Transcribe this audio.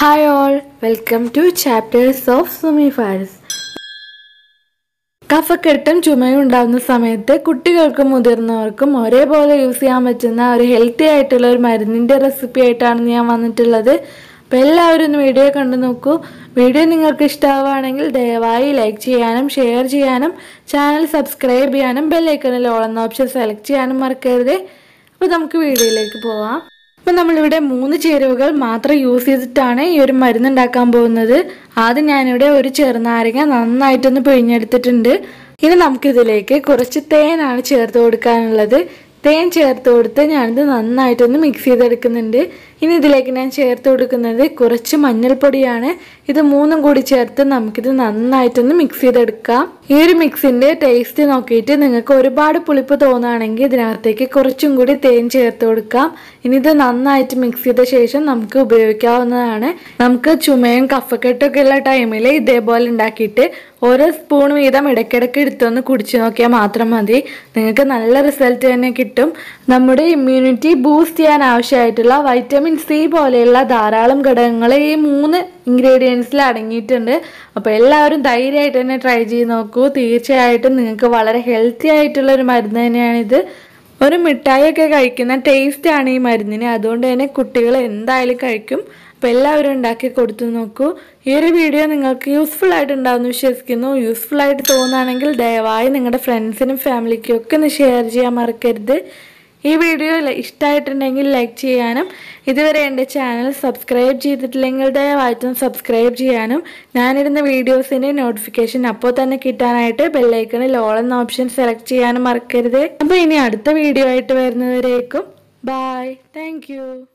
hi all welcome to chapters of Sumi Faris കഫക്കെട്ടും ചുമയും ഉണ്ടാകുന്ന സമയത്ത് കുട്ടികൾക്കും മുതിർന്നവർക്കും ഒരേപോലെ യൂസ് ചെയ്യാൻ പറ്റുന്ന ഒരു ഹെൽത്തി ആയിട്ടുള്ള ഒരു മരുന്നിൻ്റെ റെസിപ്പി ആയിട്ടാണ് ഞാൻ വന്നിട്ടുള്ളത് അപ്പോൾ എല്ലാവരും ഒന്ന് വീഡിയോ കണ്ടു നോക്കൂ വീഡിയോ നിങ്ങൾക്ക് ഇഷ്ടമാവുകയാണെങ്കിൽ ദയവായി ലൈക്ക് ചെയ്യാനും ഷെയർ ചെയ്യാനും ചാനൽ സബ്സ്ക്രൈബ് ചെയ്യാനും ബെല്ലൈക്കണിൽ ഓളെന്ന ഓപ്ഷൻ സെലക്ട് ചെയ്യാനും മറക്കരുത് അപ്പോൾ നമുക്ക് വീഡിയോയിലേക്ക് പോവാം അപ്പം നമ്മളിവിടെ മൂന്ന് ചേരുവകൾ മാത്രം യൂസ് ചെയ്തിട്ടാണ് ഈ ഒരു മരുന്ന് ഉണ്ടാക്കാൻ പോകുന്നത് ആദ്യം ഞാനിവിടെ ഒരു ചെറുനാരങ്ങ നന്നായിട്ടൊന്ന് പിഴിഞ്ഞെടുത്തിട്ടുണ്ട് ഇനി നമുക്കിതിലേക്ക് കുറച്ച് തേനാണ് ചേർത്ത് കൊടുക്കാനുള്ളത് തേൻ ചേർത്ത് കൊടുത്ത് ഞാനിത് നന്നായിട്ടൊന്ന് മിക്സ് ചെയ്തെടുക്കുന്നുണ്ട് ഇനി ഇതിലേക്ക് ഞാൻ ചേർത്ത് കൊടുക്കുന്നത് കുറച്ച് മഞ്ഞൾപ്പൊടിയാണ് ഇത് മൂന്നും കൂടി ചേർത്ത് നമുക്കിത് നന്നായിട്ടൊന്ന് മിക്സ് ചെയ്തെടുക്കാം ഈ ഒരു മിക്സിൻ്റെ ടേസ്റ്റ് നോക്കിയിട്ട് നിങ്ങൾക്ക് ഒരുപാട് പുളിപ്പ് തോന്നുകയാണെങ്കിൽ ഇതിനകത്തേക്ക് കുറച്ചും കൂടി തേൻ ചേർത്ത് കൊടുക്കാം ഇനി ഇത് നന്നായിട്ട് മിക്സ് ചെയ്ത ശേഷം നമുക്ക് ഉപയോഗിക്കാവുന്നതാണ് നമുക്ക് ചുമയും കഫക്കെട്ടൊക്കെ ഉള്ള ടൈമിൽ ഇതേപോലെ ഉണ്ടാക്കിയിട്ട് ഓരോ സ്പൂൺ വീതം ഇടയ്ക്കിടയ്ക്ക് എടുത്തൊന്ന് കുടിച്ചു നോക്കിയാൽ മാത്രം മതി നിങ്ങൾക്ക് നല്ല റിസൾട്ട് തന്നെ കിട്ടും നമ്മുടെ ഇമ്മ്യൂണിറ്റി ബൂസ്റ്റ് ചെയ്യാൻ ആവശ്യമായിട്ടുള്ള വൈറ്റമിൻ സി പോലെയുള്ള ധാരാളം ഘടകങ്ങൾ ഈ മൂന്ന് ഇൻഗ്രീഡിയൻസിൽ അടങ്ങിയിട്ടുണ്ട് അപ്പോൾ എല്ലാവരും ധൈര്യമായിട്ട് തന്നെ ട്രൈ ചെയ്ത് നോക്കൂ തീർച്ചയായിട്ടും നിങ്ങൾക്ക് വളരെ ഹെൽത്തി ആയിട്ടുള്ള ഒരു മരുന്ന് തന്നെയാണിത് ഒരു മിഠായിയൊക്കെ കഴിക്കുന്ന ടേസ്റ്റാണ് ഈ മരുന്നിന് അതുകൊണ്ട് തന്നെ കുട്ടികൾ എന്തായാലും കഴിക്കും അപ്പോൾ എല്ലാവരും ഉണ്ടാക്കി കൊടുത്തു നോക്കൂ ഈ ഒരു വീഡിയോ നിങ്ങൾക്ക് യൂസ്ഫുൾ ആയിട്ട് ഉണ്ടാവുമെന്ന് വിശ്വസിക്കുന്നു യൂസ്ഫുൾ ആയിട്ട് തോന്നുകയാണെങ്കിൽ ദയവായി നിങ്ങളുടെ ഫ്രണ്ട്സിനും ഫാമിലിക്കും ഒക്കെ ഒന്ന് ഷെയർ ചെയ്യാൻ മറക്കരുത് ഈ വീഡിയോ ഇഷ്ടമായിട്ടുണ്ടെങ്കിൽ ലൈക്ക് ചെയ്യാനും ഇതുവരെ എൻ്റെ ചാനൽ സബ്സ്ക്രൈബ് ചെയ്തിട്ടില്ലെങ്കിൽ ദയവായിട്ടും സബ്സ്ക്രൈബ് ചെയ്യാനും ഞാനിടുന്ന വീഡിയോസിൻ്റെ നോട്ടിഫിക്കേഷൻ അപ്പോൾ തന്നെ കിട്ടാനായിട്ട് ബെല്ലൈക്കണിൽ ഓൾ എന്ന ഓപ്ഷൻ സെലക്ട് ചെയ്യാനും മറക്കരുത് അപ്പോൾ ഇനി അടുത്ത വീഡിയോ ആയിട്ട് വരുന്നവരേക്കും ബായ് താങ്ക്